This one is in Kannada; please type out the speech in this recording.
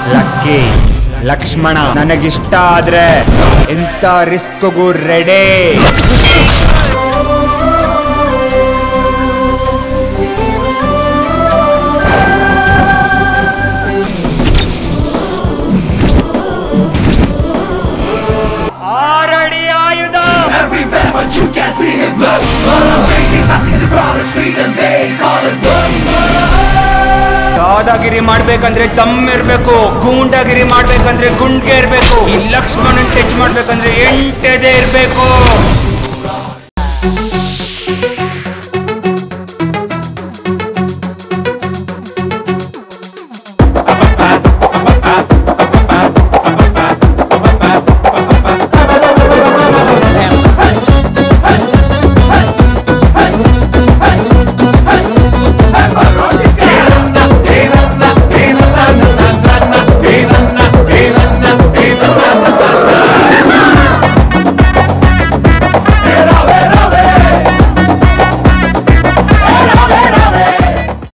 ಲಕ್ಕಿ ಲಕ್ಷ್ಮಣ ನನಗಿಷ್ಟ ಆದ್ರೆ ಎಂತ ರಿಸ್ಕ್ಗೂ ರೆಡಿ ಆರಡಿ ಆಯುಧ Every bad but you can't see it blow But I'm crazy, passing in the crowded street and they call it blood dadagiri ಮಾಡ್ಬೇಕಂದ್ರೆ ದಮ್ ಇರ್ಬೇಕು ಗೂಂಡಾಗಿರಿ ಮಾಡ್ಬೇಕಂದ್ರೆ ಗುಂಡ್ಗೆ ಇರ್ಬೇಕು ಈ ಲಕ್ಷ್ಮಣನ್ ಟಚ್ ಮಾಡ್ಬೇಕಂದ್ರೆ ಎಂಟೆದೆ ಇರ್ಬೇಕು